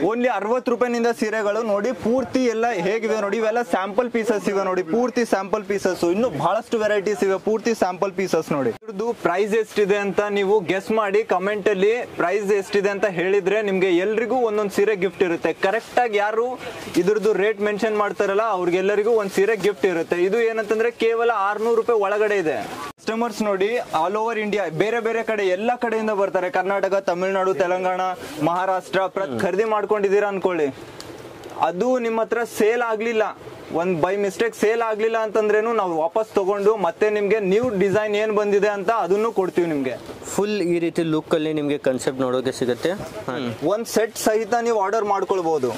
Only ಅರವತ್ತು ರೂಪಾಯಿನಿಂದ ಸೀರೆಗಳು ನೋಡಿ ಪೂರ್ತಿ ಎಲ್ಲ ಹೇಗಿವೆ ನೋಡಿ ಇವೆಲ್ಲ ಸ್ಯಾಂಪಲ್ ಪೀಸಸ್ ಇವೆ ನೋಡಿ ಪೂರ್ತಿ ಸ್ಯಾಂಪಲ್ ಪೀಸಸ್ ಇನ್ನು ಬಹಳಷ್ಟು ವೆರೈಟೀಸ್ ಇವೆ ಪೂರ್ತಿ ಸ್ಯಾಂಪಲ್ ಪೀಸಸ್ ನೋಡಿ ಇದ್ರದ್ದು ಪ್ರೈಸ್ ಎಷ್ಟಿದೆ ಅಂತ ನೀವು ಗೆಸ್ ಮಾಡಿ ಕಮೆಂಟ್ ಅಲ್ಲಿ ಪ್ರೈಸ್ ಎಷ್ಟಿದೆ ಅಂತ ಹೇಳಿದ್ರೆ ನಿಮ್ಗೆ ಎಲ್ರಿಗೂ ಒಂದೊಂದು ಸೀರೆ ಗಿಫ್ಟ್ ಇರುತ್ತೆ ಕರೆಕ್ಟ್ ಆಗಿ ಯಾರು ಇದ್ರದ್ದು ರೇಟ್ ಮೆನ್ಷನ್ ಮಾಡ್ತಾರಲ್ಲ ಅವ್ರಿಗೆಲ್ಲರಿಗೂ ಒಂದ್ ಸೀರೆ ಗಿಫ್ಟ್ ಇರುತ್ತೆ ಇದು ಏನಂತಂದ್ರೆ ಕೇವಲ ಆರ್ನೂರು ರೂಪಾಯಿ ಒಳಗಡೆ ಇದೆ ಕಸ್ಟಮರ್ಸ್ ನೋಡಿ ಆಲ್ ಓವರ್ ಇಂಡಿಯಾ ಬೇರೆ ಬೇರೆ ಕಡೆ ಎಲ್ಲ ಕಡೆಯಿಂದ ಬರ್ತಾರೆ ಕರ್ನಾಟಕ ತಮಿಳುನಾಡು ತೆಲಂಗಾಣ ಮಹಾರಾಷ್ಟ್ರ ಪ್ರ- ಖರೀದಿ ಮಾಡ್ಕೊಂಡಿದ್ದೀರಾ ಅನ್ಕೊಳ್ಳಿ ಅದು ನಿಮ್ಮ ಹತ್ರ ಸೇಲ್ ಆಗ್ಲಿಲ್ಲ ಒಂದ್ ಬೈ ಮಿಸ್ಟೇಕ್ ಸೇಲ್ ಆಗ್ಲಿಲ್ಲ ಅಂತಂದ್ರೇನು ನಾವು ವಾಪಸ್ ತಗೊಂಡು ಮತ್ತೆ ನಿಮ್ಗೆ ನ್ಯೂ ಡಿಸೈನ್ ಏನ್ ಬಂದಿದೆ ಅಂತ ಅದನ್ನು ಕೊಡ್ತೀವಿ ನಿಮ್ಗೆ ಫುಲ್ ಈ ರೀತಿ ಲುಕ್ ಅಲ್ಲಿ ನಿಮಗೆ ಕನ್ಸೆಪ್ಟ್ ನೋಡೋಕೆ ಸಿಗುತ್ತೆ ಹಾ. ಒಂದ್ ಸೆಟ್ ಸಹಿತ ನೀವು ಆರ್ಡರ್ ಮಾಡ್ಕೊಳ್ಬಹುದು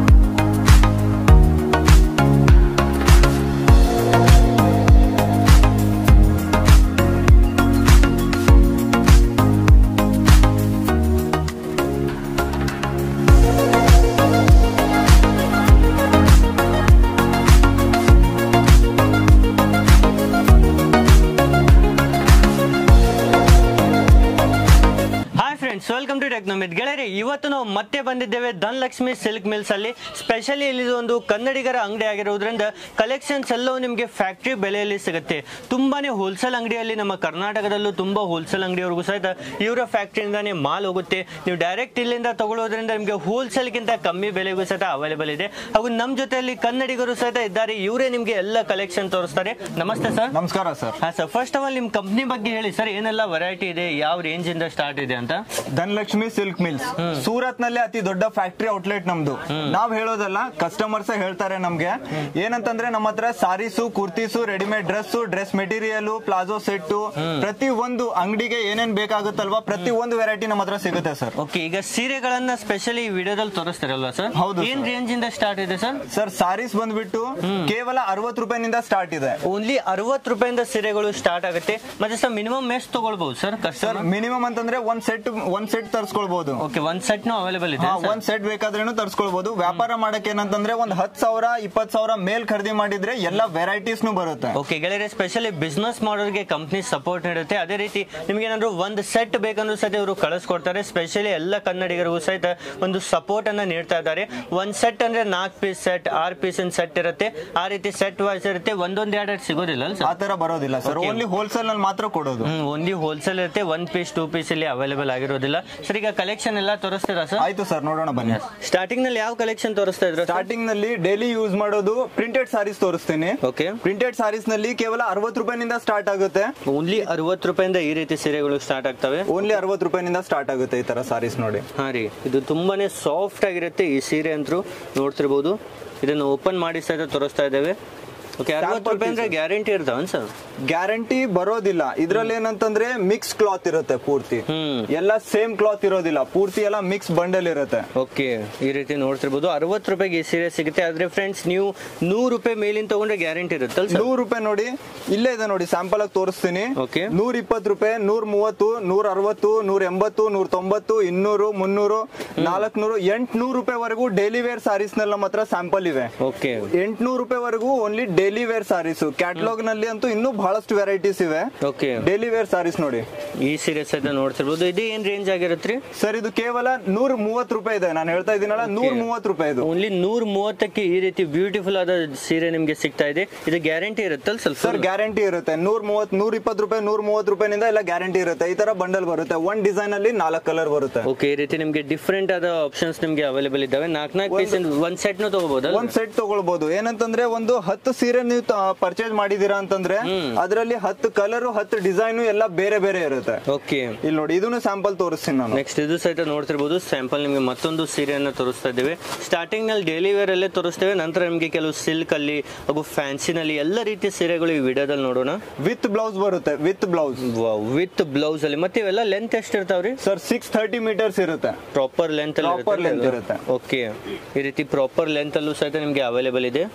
hi friends welcome to Technomith ಗೆಳೆಯರಿ ಇವತ್ತು ನಾವು ಮತ್ತೆ ಬಂದಿದ್ದೇವೆ ಧನಲಕ್ಷ್ಮಿ ಸಿಲ್ಕ್ ಮಿಲ್ಸ್ ಅಲ್ಲಿ ಸ್ಪೆಷಲಿ ಇಲ್ಲಿ ಒಂದು ಕನ್ನಡಿಗರ ಅಂಗಡಿ ಆಗಿರೋದ್ರಿಂದ ಕಲೆಕ್ಷನ್ಸ್ ಎಲ್ಲವೂ ನಿಮಗೆ ಫ್ಯಾಕ್ಟ್ರಿ ಬೆಲೆಯಲ್ಲಿ ಸಿಗುತ್ತೆ ತುಂಬಾನೇ ಹೋಲ್ಸೇಲ್ ಅಂಗಡಿಯಲ್ಲಿ ನಮ್ಮ ಕರ್ನಾಟಕದಲ್ಲೂ ತುಂಬಾ ಹೋಲ್ಸೇಲ್ ಅಂಗಡಿಯವರೆಗೂ ಸಹಿತ ಇವರ ಫ್ಯಾಕ್ಟ್ರಿಯಿಂದಾನೇ ಮಾಲ್ ಹೋಗುತ್ತೆ ನೀವು ಡೈರೆಕ್ಟ್ ಇಲ್ಲಿಂದ ತಗೊಳ್ಳೋದ್ರಿಂದ ನಿಮಗೆ ಹೋಲ್ಸೇಲ್ಗಿಂತ ಕಮ್ಮಿ ಬೆಲೆಗೂ ಸಹಿತ ಅವೈಲೇಬಲ್ ಇದೆ ಹಾಗೂ ನಮ್ಮ ಜೊತೆಯಲ್ಲಿ ಕನ್ನಡಿಗರು ಸಹಿತ ಇದ್ದಾರೆ ಇವರೇ ನಿಮಗೆ ಎಲ್ಲ ಕಲೆಕ್ಷನ್ ತೋರಿಸ್ತಾರೆ ನಮಸ್ತೆ ಸರ್ ನಮಸ್ಕಾರ ಸರ್ ಹಾ ಸರ್ ಫಸ್ಟ್ ಆಫ್ ಆಲ್ ನಿಮ್ ಕಂಪ್ನಿ ಬಗ್ಗೆ ಹೇಳಿ ಸರ್ ಏನೆಲ್ಲ ವೆರೈಟಿ ಇದೆ ಯಾವ ರೇಂಜ್ ಇಂದ ಸ್ಟಾರ್ಟ್ ಇದೆ ಅಂತ ಧನಲಕ್ಷ್ಮಿ ಸಿಲ್ಕ್ ಮಿಲ್ಸ್ ಸೂರತ್ ನಲ್ಲಿ ಅತಿ ದೊಡ್ಡ ಫ್ಯಾಕ್ಟರಿ ಔಟ್ಲೆಟ್ ನಮ್ದು ನಾವ್ ಹೇಳೋದಲ್ಲ ಕಸ್ಟಮರ್ಸ್ ಹೇಳ್ತಾರೆ ನಮ್ಗೆ ಏನಂತಂದ್ರೆ ನಮ್ಮ ಹತ್ರ sarees kurtis readymade dress dress material palazzo set ಪ್ರತಿ ಒಂದು ಅಂಗಡಿಗೆ ಏನೇನ್ ಬೇಕಾಗುತ್ತಲ್ವಾ ಪ್ರತಿ ಒಂದು ವೆರೈಟಿ ನಮ್ಮ ಹತ್ರ ಸಿಗುತ್ತೆ ಸರ್ ಓಕೆ ಈಗ ಸೀರೆಗಳನ್ನ ಸ್ಪೆಷಲಿ ಈ ವಿಡಿಯೋದಲ್ಲಿ ತೋರಿಸ್ತಾರಲ್ವಾ ಸರ್ ಹೌದು ಏನ್ sir. ರೇಂಜ್ ಇಂದ ಸ್ಟಾರ್ಟ್ ಇದೆ ಸರ್ ಸರ್ ಸಾರೀಸ್ ಬಂದ್ಬಿಟ್ಟು ಕೇವಲ ಅರವತ್ತು ರೂಪಾಯಿನಿಂದ ಸ್ಟಾರ್ಟ್ ಇದೆ ಓನ್ಲಿ ಅರವತ್ತು ರೂಪಾಯಿಂದ ಸೀರೆಗಳು ಸ್ಟಾರ್ಟ್ ಆಗುತ್ತೆ ಮತ್ತೆ ಸರ್ ಮಿನಿಮಮ್ ಎಷ್ಟು ತಗೊಳ್ಬಹುದು ಸರ್ ಸರ್ ಕಸ್ಟಮರ್ ಮಿನಿಮಮ್ ಅಂತಂದ್ರೆ ಒಂದ್ ಸೆಟ್ ಒಂದ್ ಸೆಟ್ ತರಿಸ್ಕೊಳ್ಬಹುದು ಓಕೆ ಒಂದ್ ಸೆಟ್ ನು ಅವೈಲೇಬಲ್ ಇದೆ ಹಾ, ಒಂದ್ ಸೆಟ್ ಬೇಕಾದ್ರೇನು ತರಿಸ್ಕೊಳ್ಬಹುದು ವ್ಯಾಪಾರ ಮಾಡಕ್ಕೆ ಏನಂತಂದ್ರೆ ಒಂದ್ ಹತ್ ಸಾವಿರ ಇಪ್ಪತ್ ಸಾವಿರ ಮೇಲ್ ಖರೀದಿ ಮಾಡಿದ್ರೆ ಎಲ್ಲ ವೆರೈಟೀಸ್ ಬರುತ್ತೆ ಓಕೆ ಗೆಳೆಯರೆ ಸ್ಪೆಷಲಿ ಬಿಸ್ನೆಸ್ ಮಾಡೋರಿಗೆ ಕಂಪ್ನಿ ಸಪೋರ್ಟ್ ನೀಡುತ್ತೆ ಅದೇ ರೀತಿ ನಿಮ್ಗೆ ಏನಾದ್ರು ಒಂದು ಸೆಟ್ ಬೇಕಂದ್ರೂ ಸಹಿತ ಇವರು ಕಳಿಸ್ಕೊಡ್ತಾರೆ ಸ್ಪೆಷಲಿ ಎಲ್ಲ ಕನ್ನಡಿಗರಿಗೂ ಸಹಿತ ಒಂದು ಸಪೋರ್ಟ್ ಅನ್ನ ನೀಡ್ತಾ ಇದ್ದಾರೆ ಒಂದ್ ಸೆಟ್ ಅಂದ್ರೆ ನಾಲ್ಕು ಪೀಸ್ ಸೆಟ್ ಆರ್ ಪೀಸ್ ಸೆಟ್ ಇರುತ್ತೆ ಆ ರೀತಿ ಸೆಟ್ ವೈಸ್ ಇರುತ್ತೆ ಒಂದೊಂದ್ ಎರಡು ಎರಡು ಸಿಗೋದಿಲ್ಲ ಅಲ್ಲ ಆ ಸರ್ ತರ ಬರೋದಿಲ್ಲ ಸರ್ ಓನ್ಲಿ ಹೋಲ್ಸೇಲ್ ನಲ್ಲಿ ಮಾತ್ರ ಕೊಡೋದು ಹ್ಮ್ ಓನ್ಲಿ ಹೋಲ್ಸೇಲ್ ಇರುತ್ತೆ ಒನ್ ಪೀಸ್ ಟೂ ಪೀಸ್ ಇಲ್ಲಿ ಅವೈಲೇಬಲ್ ಆಗಿರೋದಿಲ್ಲ ಸರ್ ಈಗ ಕಲೆಕ್ಷನ್ ಎಲ್ಲ ತೋರಿಸ್ತೀರಾ ಸರ್ ಆಯ್ತು ಸರ್ ನೋಡೋಣ ಬನ್ನಿ ಸ್ಟಾರ್ಟಿಂಗ್ ನಲ್ಲಿ ಯಾವ ಕಲೆಕ್ಷನ್ ತೋರಿಸ್ತಾ ಇದ್ರು ಸ್ಟಾರ್ಟಿಂಗ್ ನಲ್ಲಿ ಡೈಲಿ ಯೂಸ್ ಮಾಡೋದು ಪ್ರಿಂಟೆಡ್ ಸಾರೀಸ್ ತೋರಿಸ್ತೀನಿ ಓಕೆ ಪ್ರಿಂಟೆಡ್ ಸಾರೀಸ್ ನಲ್ಲಿ ಕೇವಲ ಅರವತ್ತು ರೂಪಾಯಿನಿಂದ ಸ್ಟಾರ್ಟ್ ಆಗುತ್ತೆ ಓನ್ಲಿ ಅರವತ್ತು ರೂಪಾಯಿಂದ ಈ ರೀತಿ ಸೀರೆಗಳು ಸ್ಟಾರ್ಟ್ ಆಗ್ತವೆ ಓನ್ಲಿ ಅರವತ್ತು ರೂಪಾಯಿನಿಂದ ಸ್ಟಾರ್ಟ್ ಆಗುತ್ತೆ ಈ ತರ ಸಾರೀಸ್ ನೋಡಿ ಹಾ ರೀ ಇದು ತುಂಬಾನೇ ಸಾಫ್ಟ್ ಆಗಿರುತ್ತೆ ಈ ಸೀರೆ ಅಂತೂ ನೋಡ್ತಿರ್ಬೋದು ಇದನ್ನು ಓಪನ್ ಮಾಡಿ ಸಹಿತ ತೋರಿಸ್ತಾ ಇದ್ದೇವೆ ಓಕೆ ಅರವತ್ತು ರೂಪಾಯಿ ಅಂದ್ರೆ ಗ್ಯಾರಂಟಿ ಇರ್ತಾವನ್ ಸರ್ ಗ್ಯಾರಂಟಿ ಬರೋದಿಲ್ಲ ಇದ್ರಲ್ಲಿ ಏನಂತಂದ್ರೆ ಮಿಕ್ಸ್ ಕ್ಲಾತ್ ಇರುತ್ತೆ ಪೂರ್ತಿ ಹ್ಮ್ ಎಲ್ಲ ಸೇಮ್ ಕ್ಲಾತ್ ಇರೋದಿಲ್ಲ ಪೂರ್ತಿ ಎಲ್ಲ ಮಿಕ್ಸ್ ಬಂಡಲ್ ಇರುತ್ತೆ ಓಕೆ ಈ ರೀತಿ ನೋಡ್ತಿರ್ಬೋದು ಅರವತ್ತು ರೂಪಾಯಿಗೆ ಈ ಸೀರೆ ಸಿಗುತ್ತೆ ಆದ್ರೆ ಫ್ರೆಂಡ್ಸ್ ನೀವು ನೂರು ರೂಪಾಯಿ ಮೇಲಿನ ತಗೊಂಡ್ರೆ ಗ್ಯಾರಂಟಿ ಇರುತ್ತಲ್ಲ ಸರ್ ನೂರು ರೂಪಾಯಿ ನೋಡಿ ಇಲ್ಲೇ ಇದೆ ನೋಡಿ ಸ್ಯಾಂಪಲ್ ಆಗಿ ತೋರಿಸ್ತೀನಿ Okay. ನೂರ ಇಪ್ಪತ್ತು ರೂಪಾಯಿ ನೂರ ಮೂವತ್ತು ನೂರ ಅರವತ್ತು ನೂರ ಎಂಬತ್ತು ನೂರ ತೊಂಬತ್ತು ಇನ್ನೂರು ಮುನ್ನೂರು ನಾಲ್ಕನೂರು ಎಂಟ್ನೂರು ರೂಪಾಯಿ ವರೆಗೂ ಡೈಲಿ ವೇರ್ ಸಾರೀಸ್ ನಲ್ಲಿ ನಮ್ಮ ಹತ್ರ ಸ್ಯಾಂಪಲ್ ಇವೆ ಓಕೆ ಎಂಟ್ನೂರು ರೂಪಾಯಿ ವರೆಗೂ only daily wear sarees catalogue ನಲ್ಲಿ ಅಂತೂ ಇನ್ನೂ ಬಹಳಷ್ಟು ವೆರೈಟೀಸ್ ಇವೆ ಓಕೆ ಡೈಲಿ ವೇರ್ ಸಾರೀಸ್ ನೋಡಿ ಈ ಸೀರೆ ಸಹಿತ ನೋಡ್ತಿರ್ಬೋದು ಇದು ಏನ್ ರೇಂಜ್ ಆಗಿರುತ್ತೆ ಸರ್ ಇದು ಕೇವಲ ನೂರ ಮೂವತ್ತು ರೂಪಾಯಿ ಇದೆ ನಾನು ಹೇಳ್ತಾ ಇದ್ದೀನಲ್ಲ ನೂರ ಮೂವತ್ತು ರೂಪಾಯಿ ಇದು ಓನ್ಲಿ ನೂರ ಮೂವತ್ತಕ್ಕೆ ಈ ರೀತಿ ಬ್ಯೂಟಿಫುಲ್ ಆದ ಸೀರೆ ನಿಮ್ಗೆ ಸಿಗ್ತಾ ಇದೆ ಇದು ಗ್ಯಾರಂಟಿ ಇರುತ್ತಲ್ಲ ಸ್ವಲ್ಪ ಸರ್ ಗ್ಯಾರಂಟಿ ಇರುತ್ತೆ ನೂರ ಮೂವತ್ ನೂರ ಇಪ್ಪತ್ತು ರೂಪಾಯಿ ನೂರ ಮೂವತ್ತು ರೂಪಾಯಿನಿಂದ ಎಲ್ಲ ಗ್ಯಾರಂಟಿ ಇರುತ್ತೆ ಈ ತರ ಬಂಡಲ್ ಬರುತ್ತೆ ಒನ್ ಡಿಸೈನ್ ಅಲ್ಲಿ ನಾಲ್ಕು ಕಲರ್ ಬರುತ್ತೆ ಓಕೆ ಈ ರೀತಿ ನಿಮ್ಗೆ ಡಿಫ್ರೆಂಟ್ ಆದ ಆಪ್ಷನ್ಸ್ ನಿಮ್ಗೆ ಅವೈಲೇಬಲ್ ಇದಾವೆ ನಾಲ್ಕು ನಾಲ್ಕು ಪೀಸ್ ಒಂದ್ ಸೆಟ್ ನು ತಗೋಬಹುದಲ್ಲ ಒಂದ್ ಸೆಟ್ ತಗೊಳ್ಬಹುದು ಏನಂತಂದ್ರೆ ಒಂದು ಹತ್ತು ಸೀರೆ ನೀವು ಪರ್ಚೇಸ್ ಮಾಡಿದೀರಾ ಅಂತಂದ್ರೆ ಅದರಲ್ಲಿ ಹತ್ತು ಕಲರ್ ಹತ್ತು ಡಿಸೈನ್ ಎಲ್ಲ ಬೇರೆ ಬೇರೆ ಇರುತ್ತೆ ಓಕೆ ಇಲ್ಲಿ ನೋಡಿ ಇದನ್ನು ಸ್ಯಾಂಪಲ್ ತೋರಿಸ್ತೀನಿ ನಾನು ನೆಕ್ಸ್ಟ್ ಇದು ಸಹಿತ ನೋಡ್ತಿರ್ಬೋದು ಸ್ಯಾಂಪಲ್ ನಿಮಗೆ ಮತ್ತೊಂದು ಸೀರೆಯನ್ನ ತೋರಿಸ್ತಾ ಇದ್ದೇವೆ ಸ್ಟಾರ್ಟಿಂಗ್ ನಲ್ಲಿ ಡೈಲಿ ವೇರ್ ಅಲ್ಲೇ ತೋರಿಸ್ತೇವೆ ನಂತರ ನಿಮಗೆ ಕೆಲವು ಸಿಲ್ಕ್ ಅಲ್ಲಿ ಹಾಗೂ ಫ್ಯಾನ್ಸಿನಲ್ಲಿ ಎಲ್ಲ ರೀತಿಯ ಸೀರೆಗಳು ಈ ವಿಡಿಯೋದಲ್ಲಿ ನೋಡೋಣ ವಿತ್ ಬ್ಲೌಸ್ ಬರುತ್ತೆ ವಿತ್ ಬ್ಲೌಸ್ ವಿತ್ ಬ್ಲೌಸ್ ಅಲ್ಲಿ ಮತ್ತೆ ಇವೆಲ್ಲ ಲೆಂತ್ ಎಷ್ಟು ಇರ್ತಾವ್ರಿ ಸರ್ ಸಿಕ್ಸ್ ಥರ್ಟಿ ಮೀಟರ್ಸ್ ಇರುತ್ತೆ ಪ್ರಾಪರ್ ಲೆಂತ್ Proper length ಇರುತ್ತೆ. ಓಕೆ ಈ ರೀತಿ ಪ್ರಾಪರ್ ಲೆಂತ್ ಅಲ್ಲೂ ಸಹಿತ ನಿಮ್ಗೆ ಅವೈಲೇಬಲ್ ಇದೆ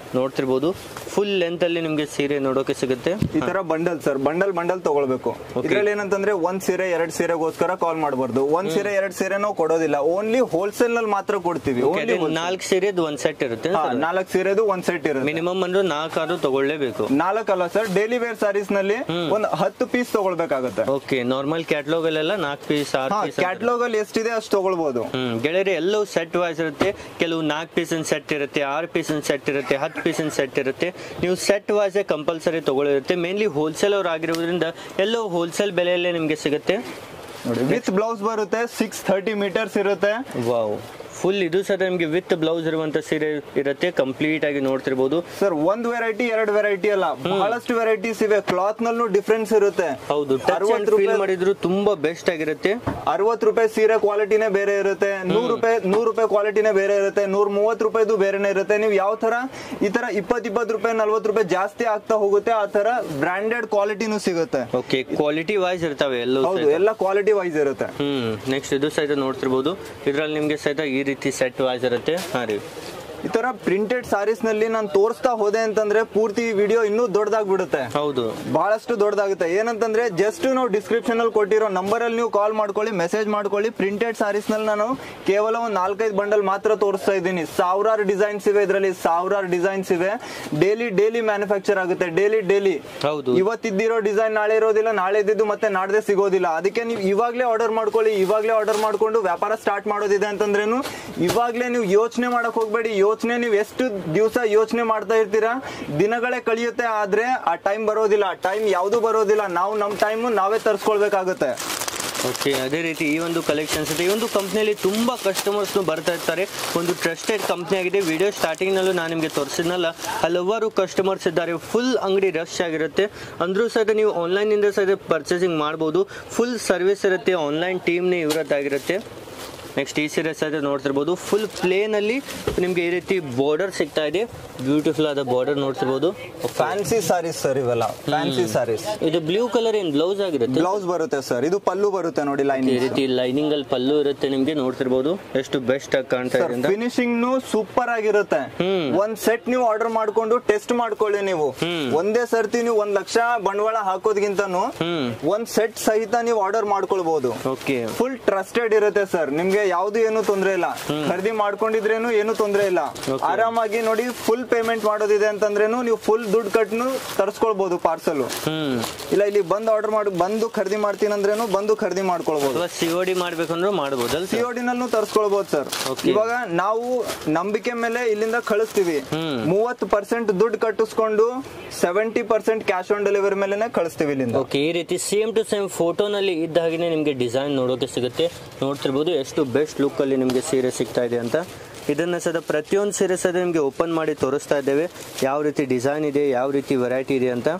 ನೋಡ್ತಿರ್ಬೋದು ಫುಲ್ ಲೆಂತ್ ಅಲ್ಲಿ ನಿಮ್ಗೆ ಸೀರೆ ನೋಡೋಕೆ ಸಿಗುತ್ತೆ ಈ ತರ ಬಂಡಲ್ ಸರ್ ಬಂಡಲ್ ಬಂಡಲ್ ತಗೊಳ್ಬೇಕು ಇದ್ರಲ್ಲಿ ಏನಂತಂದ್ರೆ ಒಂದ್ ಸೀರೆ ಎರಡ್ ಸೀರೆಗೋಸ್ಕರ ಕಾಲ್ ಮಾಡಬಾರ್ದು ಒಂದ್ ಸೀರೆ ಎರಡ್ ಸೀರೆ ನಾವು ಕೊಡೋದಿಲ್ಲ ಓನ್ಲಿ ಹೋಲ್ಸೇಲ್ ನಲ್ಲಿ ಮಾತ್ರ ಕೊಡ್ತೀವಿ ಓನ್ಲಿ ನಾಲ್ಕು ಸೀರೆದು ಒಂದ್ ಸೆಟ್ ಇರುತ್ತೆ ನಾಲ್ಕು ಸೀರೆದು ಒಂದ್ ಸೆಟ್ ಇರುತ್ತೆ ಮಿನಿಮಮ್ ಅಂದ್ರೆ ನಾಲ್ಕಾರು ತಗೊಳ್ಳೇಬೇಕು ನಾಲ್ಕಲ್ಲ ಸರ್ ಡೈಲಿ ವೇರ್ ಸಾರೀಸ್ ನಲ್ಲಿ ಒಂದ್ ಹತ್ತು ಪೀಸ್ ತಗೊಳ್ಬೇಕಾಗತ್ತೆ ಓಕೆ ನಾರ್ಮಲ್ ಕ್ಯಾಟ್ಲಾಗ್ ಅಲ್ಲೆಲ್ಲ ನಾಲ್ಕು ಪೀಸ್ ಆರು ಹಾ ಪೀಸ್ ಕ್ಯಾಟ್ಲಾಗ್ ಅಲ್ಲಿ ಎಷ್ಟಿದೆ ಅಷ್ಟು ತಗೊಳ್ಬಹುದು ಹ್ಮ್ ಗೆಳೆಯರಿ ಎಲ್ಲವೂ ಸೆಟ್ ವೈಸ್ ಇರುತ್ತೆ ಕೆಲವು ನಾಲ್ಕು ಪೀಸಿನ ಸೆಟ್ ಇರುತ್ತೆ ಆರು ಪೀಸಿನ ಸೆಟ್ ಇರುತ್ತೆ ಹತ್ತು ಪೀಸಿನ ಸೆಟ್ ಇರುತ್ತೆ ನೀವು ಸೆಟ್ ವೈಸ್ ಕಂಪಲ್ಸರಿ ತಗೊಳ್ಳಿರುತ್ತೆ ಮೇನ್ಲಿ ಹೋಲ್ಸೇಲ್ ಅವ್ರು ಆಗಿರೋದ್ರಿಂದ ಎಲ್ಲವೂ ಹೋಲ್ಸೇಲ್ ಬೆಲೆಯಲ್ಲೇ ನಿಮ್ಗೆ ಸಿಗುತ್ತೆ ನೋಡಿ ವಿತ್ ಬ್ಲೌಸ್ ಬರುತ್ತೆ ಸಿಕ್ಸ್ ಥರ್ಟಿ ಮೀಟರ್ಸ್ ಇರುತ್ತೆ ವಾವ್ ಫುಲ್ ಇದು ಸಹ ನಿಮ್ಗೆ ವಿತ್ ಬ್ಲೌಸ್ ಇರುವಂತ ಸೀರೆ ಇರುತ್ತೆ ಕಂಪ್ಲೀಟ್ ಆಗಿ ನೋಡ್ತಿರ್ಬೋದು ಸರ್ ಒಂದ್ ವೆರೈಟಿ ಎರಡು ವೆರೈಟಿ ಅಲ್ಲ ಬಹಳಷ್ಟು ವೆರೈಟೀಸ್ ಇವೆ ಕ್ಲಾತ್ ನಲ್ಲೂ ಡಿಫ್ರೆನ್ಸ್ ಇರುತ್ತೆ ಹೌದು ಟಚ್ ಅರವತ್ತು ಫೀಲ್ ರೂಪಾಯಿ ಮಾಡಿದ್ರು ತುಂಬಾ ಬೆಸ್ಟ್ ಆಗಿರುತ್ತೆ ಅರವತ್ ರೂಪಾಯಿ ಸೀರೆ ಕ್ವಾಲಿಟಿನೇ ಬೇರೆ ಇರುತ್ತೆ ನೂರ್ ರೂಪಾಯಿ ನೂರ್ ರೂಪಾಯಿ ಕ್ವಾಲಿಟಿನೇ ಬೇರೆ ಇರುತ್ತೆ ನೂರ್ ಮೂವತ್ ರೂಪಾಯಿದು ಬೇರೆನೆ ಇರುತ್ತೆ ನೀವು ಯಾವ ತರ ಈ ತರ ಇಪ್ಪತ್ ಇಪ್ಪತ್ ರೂಪಾಯಿ ನಲ್ವತ್ ರೂಪಾಯಿ ಜಾಸ್ತಿ ಆಗ್ತಾ ಹೋಗುತ್ತೆ ಆ ತರ ಬ್ರಾಂಡೆಡ್ ಕ್ವಾಲಿಟಿನೂ ಸಿಗುತ್ತೆ ಓಕೆ ಕ್ವಾಲಿಟಿ ವೈಸ್ ಇರ್ತಾವೆ ಎಲ್ಲವೂ ಹೌದು ಸಹಿತ. ಎಲ್ಲ ಕ್ವಾಲಿಟಿ ವೈಸ್ ಇರುತ್ತೆ ಹ್ಮ್ ನೆಕ್ಸ್ಟ್ ಇದು ಸಹಿತ ನೋಡ್ತಿರ್ಬೋದು ಇದ್ರಲ್ಲಿ ನಿಮ್ಗೆ ಸಹಿತ ಈ ರೀತಿ ಸೆಟ್ ವೈಸ್ ಇರುತ್ತೆ ಹಾ ರೀ ಈ ತರ ಪ್ರಿಂಟೆಡ್ ಸಾರೀಸ್ ನಲ್ಲಿ ನಾನು ತೋರಿಸ್ತಾ ಹೋದೆ ಅಂತಂದ್ರೆ ಪೂರ್ತಿ ವಿಡಿಯೋ ಇನ್ನೂ ದೊಡ್ಡದಾಗ್ಬಿಡುತ್ತೆ ಹೌದು ಬಹಳಷ್ಟು ದೊಡ್ಡದಾಗುತ್ತೆ ಏನಂತಂದ್ರೆ ಜಸ್ಟ್ ನಾವು ಡಿಸ್ಕ್ರಿಪ್ಷನ್ ಅಲ್ಲಿ ಕೊಟ್ಟಿರೋ ನಂಬರ್ ಅಲ್ಲಿ ನೀವು ಕಾಲ್ ಮಾಡ್ಕೊಳ್ಳಿ ಮೆಸೇಜ್ ಮಾಡ್ಕೊಳ್ಳಿ ಪ್ರಿಂಟೆಡ್ ಸಾರೀಸ್ ನಲ್ಲಿ ನಾನು ಕೇವಲ ಒಂದು ನಾಲ್ಕೈದು ಬಂಡಲ್ ಮಾತ್ರ ತೋರಿಸ್ತಾ ಇದ್ದೀನಿ ಸಾವಿರಾರು ಡಿಸೈನ್ಸ್ ಇವೆ ಇದರಲ್ಲಿ ಸಾವಿರಾರು ಡಿಸೈನ್ಸ್ ಇವೆ ಡೈಲಿ ಡೈಲಿ ಮ್ಯಾನುಫ್ಯಾಕ್ಚರ್ ಆಗುತ್ತೆ ಡೈಲಿ ಡೈಲಿ ಹೌದು ಇವತ್ತಿದ್ದಿರೋ ಡಿಸೈನ್ ನಾಳೆ ಇರೋದಿಲ್ಲ ನಾಳೆ ಇದ್ದಿದ್ದು ಮತ್ತೆ ನಾಡ್ದೆ ಸಿಗೋದಿಲ್ಲ ಅದಕ್ಕೆ ನೀವು ಇವಾಗ್ಲೇ ಆರ್ಡರ್ ಮಾಡ್ಕೊಳ್ಳಿ ಇವಾಗ್ಲೇ ಆರ್ಡರ್ ಮಾಡ್ಕೊಂಡು ವ್ಯಾಪಾರ ಸ್ಟಾರ್ಟ್ ಮಾಡೋದಿದೆ ಅಂತಂದ್ರೇನು ಇವಾಗ್ಲೇ ನೀವು ಯೋಚನೆ ಮಾಡಕ್ ಹೋಗ್ಬೇಡಿ ಯೋಚನೆ ನೀವು ಎಷ್ಟು ದಿವಸ ಯೋಚನೆ ಮಾಡ್ತಾ ಇರ್ತೀರಾ ದಿನಗಳೇ ಕಳಿಯುತ್ತೆ ಆದ್ರೆ ಆ ಟೈಮ್ ಬರೋದಿಲ್ಲ ಟೈಮ್ ಯಾವುದು ಬರೋದಿಲ್ಲ ನಾವು ನಮ್ಮ ಟೈಮ್ ನಾವೇ ತರಿಸ್ಕೊಳ್ಬೇಕಾಗುತ್ತೆ ಓಕೆ ಅದೇ ರೀತಿ ಈ ಒಂದು ಕಲೆಕ್ಷನ್ಸ್ ಇದೆ ಈ ಒಂದು ಕಂಪ್ನಿಯಲ್ಲಿ ತುಂಬಾ ಕಸ್ಟಮರ್ಸ್ ಬರ್ತಾ ಇರ್ತಾರೆ ಒಂದು ಟ್ರಸ್ಟೆಡ್ ಕಂಪ್ನಿ ಆಗಿದೆ ವಿಡಿಯೋ ಸ್ಟಾರ್ಟಿಂಗ್ ನಲ್ಲೂ ನಾನು ನಿಮಗೆ ತೋರಿಸಿದ್ನಲ್ಲ ಹಲವಾರು ಕಸ್ಟಮರ್ಸ್ ಇದ್ದಾರೆ ಫುಲ್ ಅಂಗಡಿ ರಶ್ ಆಗಿರುತ್ತೆ ಅಂದ್ರೂ ಸಹಿತ ನೀವು ಆನ್ಲೈನ್ ಇಂದ ಸಹಿತ ಪರ್ಚೇಸಿಂಗ್ ಮಾಡ್ಬೋದು ಫುಲ್ ಸರ್ವಿಸ್ ಇರುತ್ತೆ ಆನ್ಲೈನ್ ಟೀಮ್ನೇ ಇವರದ್ದಾಗಿರುತ್ತೆ ನೆಕ್ಸ್ಟ್ ಈ ಸೀರೆ ಸಹಿತ ನೋಡ್ತಿರ್ಬೋದು ಫುಲ್ ಪ್ಲೇನ್ ಅಲ್ಲಿ ನಿಮ್ಗೆ ಈ ರೀತಿ ಬಾರ್ಡರ್ ಸಿಗ್ತಾ ಇದೆ ಬ್ಯೂಟಿಫುಲ್ ಆದ ಬಾರ್ಡರ್ ನೋಡ್ತಿರ್ಬೋದು ಫ್ಯಾನ್ಸಿ ಸಾರೀಸ್ ಸರ್ ಇವೆಲ್ಲ ಫ್ಯಾನ್ಸಿ ಸಾರೀಸ್ ಇದು ಬ್ಲೂ ಕಲರ್ ಏನ್ ಬ್ಲೌಸ್ ಆಗಿರುತ್ತೆ ಬ್ಲೌಸ್ ಬರುತ್ತೆ ಸರ್ ಇದು ಪಲ್ಲು ಬರುತ್ತೆ ನೋಡಿ ಲೈನ್ ಈ ರೀತಿ ಲೈನಿಂಗ್ ಅಲ್ಲಿ ಪಲ್ಲು ಇರುತ್ತೆ ನಿಮ್ಗೆ ನೋಡ್ತಿರ್ಬೋದು ಎಷ್ಟು ಬೆಸ್ಟ್ ಆಗಿ ಕಾಣ್ತಾ ಇದೆ ಅಂತ ಫಿನಿಶಿಂಗ್ ಸೂಪರ್ ಆಗಿರುತ್ತೆ ಹ್ಮ್. ಒಂದ್ ಸೆಟ್ ನೀವು ಆರ್ಡರ್ ಮಾಡ್ಕೊಂಡು ಟೆಸ್ಟ್ ಮಾಡ್ಕೊಳ್ಳಿ ನೀವು ಹ್ಮ್. ಒಂದೇ ಸರ್ತಿ ನೀವು ಒಂದ್ ಲಕ್ಷ ಬಂಡವಾಳ ಹಾಕೋದ್ಗಿಂತನೂ ಹ್ಮ್ ಒಂದ್ ಸೆಟ್ ಸಹಿತ ನೀವು ಆರ್ಡರ್ ಮಾಡ್ಕೊಳ್ಬಹುದು ಓಕೆ ಫುಲ್ ಟ್ರಸ್ಟೆಡ್ ಇರುತ್ತೆ ಸರ್ ನಿಮ್ಗೆ ಯಾವ್ದು ಏನು ತೊಂದ್ರೆ ಇಲ್ಲ ಖರೀದಿ ಮಾಡ್ಕೊಂಡಿದ್ರೇನು ಏನು ತೊಂದ್ರೆ ಇಲ್ಲ Okay. ಆರಾಮಾಗಿ ನೋಡಿ ಫುಲ್ ಪೇಮೆಂಟ್ ಮಾಡೋದಿದೆ ಅಂತಂದ್ರೇನು ನೀವು ಫುಲ್ ದುಡ್ಡು ಕಟ್ನು ತರಿಸ್ಕೊಳ್ಬಹುದು ಪಾರ್ಸಲ್ ಹ್ಮ್ ಇಲ್ಲ ಇಲ್ಲಿ ಬಂದು ಆರ್ಡರ್ ಮಾಡಿ ಬಂದು ಖರೀದಿ ಮಾಡ್ತೀನಿ ಅಂದ್ರೇನು ಬಂದು ಖರೀದಿ ಮಾಡ್ಕೊಳ್ಬಹುದು ಅಥವಾ ಸಿ ಒ ಡಿ ಮಾಡ್ಬೇಕಂದ್ರೂ ಮಾಡ್ಬೋದಲ್ಲ ಸರ್ ಸಿಒಡಿ ನಲ್ಲೂ ತರಿಸ್ಕೊಳ್ಬಹುದು ಸರ್ Okay. ಇವಾಗ ನಾವು ನಂಬಿಕೆ ಮೇಲೆ ಇಲ್ಲಿಂದ ಕಳಿಸ್ತೀವಿ ಹ್ಮ್. ಮೂವತ್ತು ಪರ್ಸೆಂಟ್ ದುಡ್ಡು ಕಟ್ಟಿಸ್ಕೊಂಡು seventy percent cash on delivery ಮೇಲೆನೆ ಕಳಿಸ್ತೀವಿ ಇಲ್ಲಿಂದ ಓಕೆ ಈ ರೀತಿ ಸೇಮ್ ಟು ಸೇಮ್ ಫೋಟೋನಲ್ಲಿ ಇದ್ದ ಹಾಗೆ ನಿಮಗೆ ಡಿಸೈನ್ ನೋಡೋಕೆ ಸಿಗುತ್ತೆ ನೋಡ್ತಿರ್ಬೋದು ಎಷ್ಟು ಬೆಸ್ಟ್ ಲುಕ್ ಅಲ್ಲಿ ನಿಮಗೆ ಸೀರೆ ಸಿಗ್ತಾ ಇದೆ ಅಂತ ಇದನ್ನ ಸದ ಪ್ರತಿಯೊಂದು ಸೀರೆ ಸದ ನಿಮಗೆ ಓಪನ್ ಮಾಡಿ ತೋರಿಸ್ತಾ ಇದ್ದೇವೆ ಯಾವ ರೀತಿ ಡಿಸೈನ್ ಇದೆ ಯಾವ ರೀತಿ ವೆರೈಟಿ ಇದೆ ಅಂತ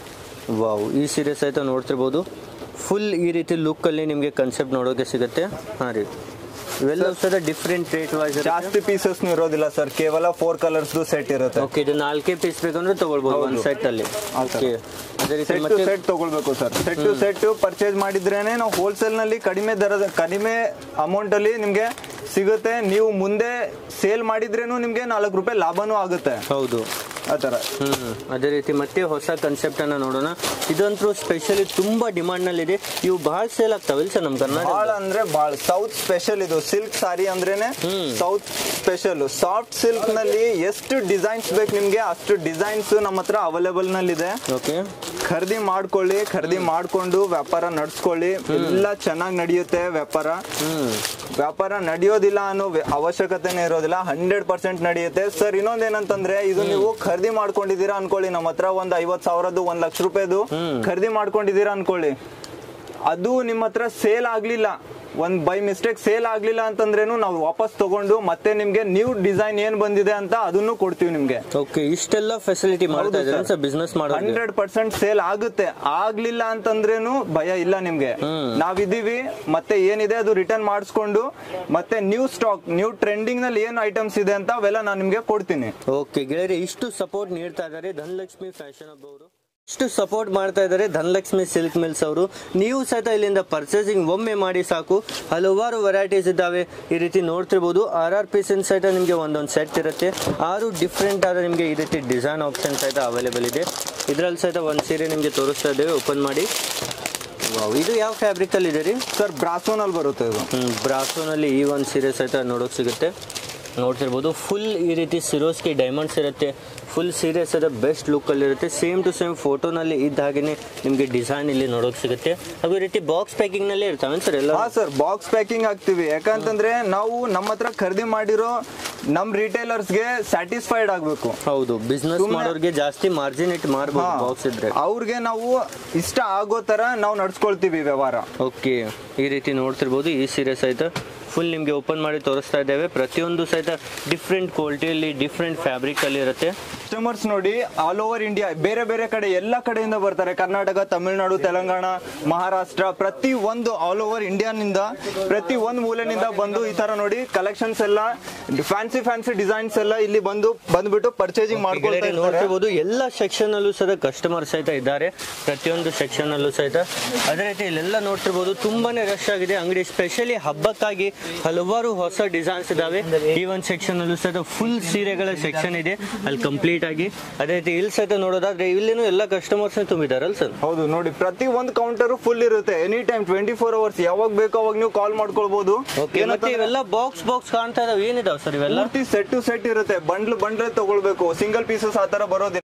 ವಾವ್ ಈ ಸೀರೆ ಸಹಿತ ನೋಡ್ತಿರ್ಬೋದು ಫುಲ್ ಈ ರೀತಿ ಲುಕ್ ಅಲ್ಲಿ ನಿಮಗೆ ಕನ್ಸೆಪ್ಟ್ ನೋಡೋಕೆ ಸಿಗುತ್ತೆ ಹಾಂ ರೀ ಇವೆಲ್ಲ ಸದ ಡಿಫ್ರೆಂಟ್ ರೇಟ್ ವೈಸ್ ಜಾಸ್ತಿ ಪೀಸಸ್ ಇರೋದಿಲ್ಲ ಸರ್ ಕೇವಲ ಫೋರ್ ಕಲರ್ಸ್ ಸೆಟ್ ಇರುತ್ತೆ ಓಕೆ ಇದು ನಾಲ್ಕೇ ಪೀಸ್ ಬೇಕಂದ್ರೆ ತಗೊಳ್ಬೋದು ಒಂದು ಸೆಟ್ ಅಲ್ಲಿ ಓಕೆ ಅದೇ ರೀತಿ ಸೆಟ್ ಟು ಮತ್ತೆ ಸೆಟ್ ತಗೊಳ್ಬೇಕು sir set two set purchase ಮಾಡಿದ್ರೇನೆ ನಾವು ಹೋಲ್ಸೇಲ್ ನಲ್ಲಿ ಕಡಿಮೆ ದರದ ಕಡಿಮೆ ಅಮೌಂಟ್ ಅಲ್ಲಿ ನಿಮ್ಗೆ ಸಿಗುತ್ತೆ ನೀವು ಮುಂದೆ ಸೇಲ್ ಮಾಡಿದ್ರೇನು ನಿಮ್ಗೆ ನಾಲ್ಕು ರೂಪಾಯಿ ಲಾಭನೂ ಆಗುತ್ತೆ ಹೌದು ಆ ತರ ಹ್ಮ್ ಅದೇ ರೀತಿ ಮತ್ತೆ ಹೊಸ ಕಾನ್ಸೆಪ್ಟ್ ಅನ್ನ ನೋಡೋಣ ಇದಂತೂ ಸ್ಪೆಷಲಿ ತುಂಬಾ ಡಿಮಾಂಡ್ ನಲ್ಲಿ ಇದೆ ಇವು ಬಹಳ ಸೇಲ್ ಆಗ್ತಾವಲ್ಲ ಸರ್ ನಮ್ ಕರ್ನಾಟಕ ಬಹಳ ಅಂದ್ರೆ ಬಹಳ ಸೌತ್ ಸ್ಪೆಷಲ್ ಇದು ಸಿಲ್ಕ್ ಸಾರಿ ಅಂದ್ರೇನೆ ಸೌತ್ ಸ್ಪೆಷಲ್ ಸಾಫ್ಟ್ ಸಿಲ್ಕ್ ನಲ್ಲಿ ಎಷ್ಟು ಡಿಸೈನ್ಸ್ ಬೇಕು ನಿಮ್ಗೆ ಅಷ್ಟು ಡಿಸೈನ್ಸ್ ನಮ್ಮ ಹತ್ರ ಅವೈಲೇಬಲ್ ನಲ್ಲಿ ಇದೆ ಓಕೆ ಖರೀದಿ ಮಾಡ್ಕೊಳ್ಳಿ ಖರೀದಿ ಮಾಡ್ಕೊಂಡು ವ್ಯಾಪಾರ ನಡ್ಸ್ಕೊಳ್ಳಿ ಎಲ್ಲ ಚೆನ್ನಾಗಿ ನಡೆಯುತ್ತೆ ವ್ಯಾಪಾರ ಹ್ಮ್ ವ್ಯಾಪಾರ ನಡೆಯೋದಿಲ್ಲ ಅನ್ನೋ ವ್ಯ- ಅವಶ್ಯಕತೆನೇ ಇರೋದಿಲ್ಲ ಹಂಡ್ರೆಡ್ ಪರ್ಸೆಂಟ್ ನಡೆಯುತ್ತೆ ಸರ್ ಇನ್ನೊಂದೇನಂತಂದ್ರೆ ಇದು ನೀವು ಖರೀದಿ ಮಾಡ್ಕೊಂಡಿದ್ದೀರಾ ಅನ್ಕೊಳ್ಳಿ ನಮ್ಮ ಹತ್ರ ಒಂದ್ ಐವತ್ ಸಾವಿರದ್ದು ಒಂದ್ ಲಕ್ಷ ರೂಪಾಯಿದು ಖರೀದಿ ಮಾಡ್ಕೊಂಡಿದ್ದೀರಾ ಅನ್ಕೊಳ್ಳಿ ಅದು ನಿಮ್ಮ ಹತ್ರ ಸೇಲ್ ಆಗ್ಲಿಲ್ಲ ಒಂದ್ ಬೈ ಮಿಸ್ಟೇಕ್ ಸೇಲ್ ಆಗ್ಲಿಲ್ಲ ಅಂತಂದ್ರೇನು ನಾವು ವಾಪಸ್ ತಗೊಂಡು ಮತ್ತೆ ನಿಮ್ಗೆ ನ್ಯೂ ಡಿಸೈನ್ ಏನ್ ಬಂದಿದೆ ಅಂತ ಅದನ್ನು ಕೊಡ್ತೀವಿ ನಿಮ್ಗೆ ಓಕೆ ಇಷ್ಟೆಲ್ಲ ಫೆಸಿಲಿಟಿ ಮಾಡ್ತಾ ಹೌದು ಇದ್ದಾರೆ sir. ಸರ್ ಬಿಸ್ನೆಸ್ ಮಾಡೋದು ಹಂಡ್ರೆಡ್ ಪರ್ಸೆಂಟ್ ಸೇಲ್ ಆಗುತ್ತೆ ಆಗ್ಲಿಲ್ಲ ಅಂತಂದ್ರೇನು ಭಯ ಇಲ್ಲ ನಿಮ್ಗೆ ನಾವಿದೀವಿ ಮತ್ತೆ ಏನಿದೆ ಅದು ರಿಟರ್ನ್ ಮಾಡಿಸ್ಕೊಂಡು ಮತ್ತೆ ನ್ಯೂ ಸ್ಟಾಕ್ ನ್ಯೂ ಟ್ರೆಂಡಿಂಗ್ ನಲ್ಲಿ ಏನ್ ಐಟಮ್ಸ್ ಇದೆ ಅಂತ ಅವೆಲ್ಲ ನಾನು ನಿಮ್ಗೆ ಕೊಡ್ತೀನಿ ಓಕೆ ಗೆಳೆಯರೆ ಇಷ್ಟು ಸಪೋರ್ಟ್ ನೀಡ್ತಾ ಇದ್ದಾರೆ ಧನಲಕ್ಷ್ಮಿ ಫ್ಯಾಷನ್ ಹಬ್ ಅವರು ಇಷ್ಟು ಸಪೋರ್ಟ್ ಮಾಡ್ತಾ ಇದ್ದಾರೆ ಧನಲಕ್ಷ್ಮಿ ಸಿಲ್ಕ್ ಮಿಲ್ಸ್ ಅವರು ನೀವು ಸಹಿತ ಇಲ್ಲಿಂದ ಪರ್ಚೇಸಿಂಗ್ ಒಮ್ಮೆ ಮಾಡಿ ಸಾಕು ಹಲವಾರು ವೆರೈಟೀಸ್ ಇದ್ದಾವೆ ಈ ರೀತಿ ನೋಡ್ತಿರ್ಬೋದು ಆರ್ ಆರ್ ಪೀಸಿನ ಸಹಿತ ನಿಮಗೆ ಒಂದೊಂದು ಸೆಟ್ ಇರುತ್ತೆ ಆರು ಡಿಫ್ರೆಂಟ್ ಆದ ನಿಮಗೆ ಈ ರೀತಿ ಡಿಸೈನ್ ಆಪ್ಷನ್ ಸಹಿತ ಅವೈಲೇಬಲ್ ಇದೆ ಇದರಲ್ಲಿ ಸಹಿತ ಒಂದು ಸೀರೆ ನಿಮಗೆ ತೋರಿಸ್ತಾ ಇದ್ದೇವೆ ಓಪನ್ ಮಾಡಿ ವಾವ್ ಇದು ಯಾವ ಫ್ಯಾಬ್ರಿಕ್ ಅಲ್ಲಿ ಇದೆ ರೀ ಸರ್ ಬ್ರಾಸೋನಲ್ಲಿ ಬರುತ್ತೆ ಇದು ಬ್ರಾಸೋನಲ್ಲಿ ಈ ಒಂದು ಸೀರೆ ಸಹಿತ ನೋಡೋಕೆ ಸಿಗುತ್ತೆ ನೋಡ್ತಿರ್ಬೋದು ಫುಲ್ ಈ ರೀತಿ ಸಿರೋಸ್ಗೆ ಡೈಮಂಡ್ಸ್ ಇರುತ್ತೆ ಫುಲ್ ಸೀರೆ ಸಹಿತ ಬೆಸ್ಟ್ ಲುಕ್ಕಲ್ಲಿ ಇರುತ್ತೆ ಸೇಮ್ ಟು ಸೇಮ್ ಫೋಟೋನಲ್ಲಿ ಇದ್ದ ಹಾಗೆಯೇ ನಿಮಗೆ ಡಿಸೈನ್ ಇಲ್ಲಿ ನೋಡೋಕೆ ಸಿಗುತ್ತೆ ಹಾಗೂ ಈ ರೀತಿ ಬಾಕ್ಸ್ ಪ್ಯಾಕಿಂಗ್ನಲ್ಲೇ ಇರ್ತಾವೆ ಸರ್ ಎಲ್ಲ ಹಾ ಸರ್ ಬಾಕ್ಸ್ ಪ್ಯಾಕಿಂಗ್ ಆಗ್ತೀವಿ ಯಾಕಂತಂದ್ರೆ ನಾವು ನಮ್ಮ ಹತ್ರ ಖರೀದಿ ಮಾಡಿರೋ ನಮ್ ರಿಟೇಲರ್ಸ್ಗೆ ಸ್ಯಾಟಿಸ್ಫೈಡ್ ಆಗ್ಬೇಕು ಹೌದು ಬಿಸ್ನೆಸ್ ಸುಮ್ನೆ- ಮಾಡೋರಿಗೆ ಜಾಸ್ತಿ ಮಾರ್ಜಿನ್ ಇಟ್ಟು ಮಾರ್ಬೋದು ಬಾಕ್ಸ್ ಇದ್ರೆ ಅವ್ರಿಗೆ ನಾವು ಇಷ್ಟ ಆಗೋ ತರ ನಾವು ನಡ್ಸ್ಕೊಳ್ತೀವಿ ವ್ಯವಹಾರ ಓಕೆ ಈ ರೀತಿ ನೋಡ್ತಿರ್ಬೋದು ಈ ಸೀರೆ ಸಹಿತ ಫುಲ್ ನಿಮಗೆ ಓಪನ್ ಮಾಡಿ ತೋರಿಸ್ತಾ ಇದ್ದೇವೆ ಪ್ರತಿಯೊಂದು ಸಹಿತ ಡಿಫ್ರೆಂಟ್ ಕ್ವಾಲಿಟಿಯಲ್ಲಿ ಡಿಫ್ರೆಂಟ್ ಫ್ಯಾಬ್ರಿಕಲ್ಲಿ ಇರುತ್ತೆ ಕಸ್ಟಮರ್ಸ್ ನೋಡಿ ಆಲ್ ಓವರ್ ಇಂಡಿಯಾ ಬೇರೆ ಬೇರೆ ಕಡೆ ಎಲ್ಲ ಕಡೆಯಿಂದ ಬರ್ತಾರೆ ಕರ್ನಾಟಕ ತಮಿಳುನಾಡು ತೆಲಂಗಾಣ ಮಹಾರಾಷ್ಟ್ರ ಪ್ರತಿ ಒಂದು ಆಲ್ ಓವರ್ ಇಂಡಿಯಾನಿಂದ ಪ್ರತಿ ಒಂದು ಮೂಲೆನಿಂದ ಬಂದು ಈ ತರ ನೋಡಿ ಕಲೆಕ್ಷನ್ಸ್ ಎಲ್ಲ ಫ್ಯಾನ್ಸಿ ಫ್ಯಾನ್ಸಿ ಡಿಸೈನ್ಸ್ ಎಲ್ಲ ಇಲ್ಲಿ ಬಂದು ಬಂದ್ಬಿಟ್ಟು ಪರ್ಚೇಸಿಂಗ್ ಮಾಡ್ಕೊಳ್ತಾ ಗೆಳೆಯರೇ ಇರ್ತಾರೆ ನೋಡ್ತಿರ್ಬೋದು ಎಲ್ಲ ಸೆಕ್ಷನ್ ಅಲ್ಲೂ ಸಹಿತ ಕಸ್ಟಮರ್ ಸಹಿತ ಇದ್ದಾರೆ ಪ್ರತಿಯೊಂದು ಸೆಕ್ಷನ್ ಅಲ್ಲೂ ಸಹಿತ ಅದೇ ರೀತಿ ಇಲ್ಲೆಲ್ಲ ನೋಡ್ತಿರ್ಬೋದು ತುಂಬಾನೇ ರಶ್ ಆಗಿದೆ ಅಂಗಡಿ ಸ್ಪೆಷಲಿ ಹಬ್ಬಕ್ಕಾಗಿ ಹಲವಾರು ಹೊಸ ಡಿಸೈನ್ಸ್ ಇದಾವೆ ಈ ಒಂದು ಸೆಕ್ಷನ್ ಅಲ್ಲೂ ಸಹಿತ ಫುಲ್ ಸೀರೆಗಳ ಸೆಕ್ಷನ್ ಇದೆ ಅಲ್ಲಿ ಕಂಪ್ಲೀಟ್ ಆಗಿ ಅದೇ ರೀತಿ ಇಲ್ಲಿ ಸಹಿತ ನೋಡೋದಾದ್ರೆ ಇಲ್ಲಿನೂ ಎಲ್ಲ ಕಸ್ಟಮರ್ಸ್ ತುಂಬಿದಾರಲ್ಲ ಸರ್ ಹೌದು ನೋಡಿ ಪ್ರತಿ ಒಂದು ಕೌಂಟರ್ ಫುಲ್ ಇರುತ್ತೆ any time twenty four hours ಯಾವಾಗ ಬೇಕೋ ಅವಾಗ ನೀವು ಕಾಲ್ ಮಾಡ್ಕೊಳ್ಬಹುದು ಓಕೆ ಮತ್ತೆ ಇವೆಲ್ಲ ಬಾಕ್ಸ್ ಬಾಕ್ಸ್ ಕಾಣ್ತಾ ಇದಾವೆ ಏನಿದಾವೆ ಸರ್ ಇವೆಲ್ಲ ಪೂರ್ತಿ ಸೆಟ್ ಟು ಸೆಟ್ ಇರುತ್ತೆ ಬಂಡ್ಲ್ ಬಂಡ್ಲೆ ತಗೊಳ್ಬೇಕು ಸಿಂಗಲ್ ಪೀಸಸ್ ಆ ತರ ಬರೋದಿಲ್ಲ